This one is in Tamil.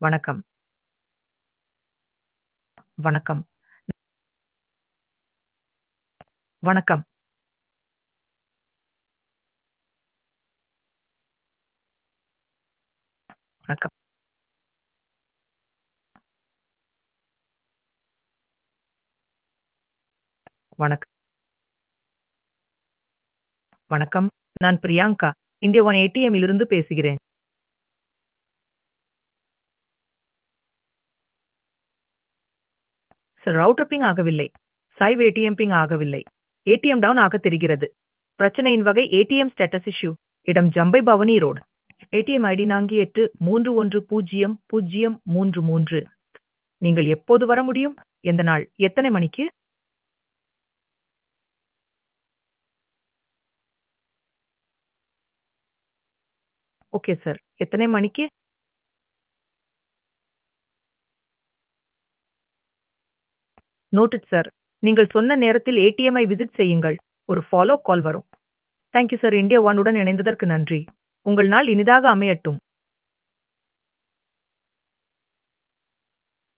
வணக்கம். வணக்கம். வணக்கம். வணக்கம். வணக் வணக்கம். நான் பிரியங்கா. இந்தியா ஒன் ஏடிஎம் இலிருந்து பேசுகிறேன். சார் ரவுட்டர் பிங் ஆகவில்லை. சாய்வு ஏடிஎம் பிங் ஆகவில்லை. ஏடிஎம் டவுன் ஆக தெரிகிறது. பிரச்சனையின் வகை ஏடிஎம் ஸ்டேட்டஸ் இஷ்யூ. இடம் ஜம்பை பவனி ரோடு. ATM ID 48310033. நீங்கள் எப்போது வர முடியும்? எந்த நாள்? எத்தனை மணிக்கு? Okay sir. எத்தனை மணிக்கு? Noted sir. நீங்கள் சொன்ன நேரத்தில் ஏடிஎம் ஐ விசிட் செய்யுங்கள். ஒரு ஃபாலோ கால் வரும். Thank you sir. India one உடன் இணைந்ததற்கு நன்றி. உங்கள் நாள் இனிதாக அமையட்டும்.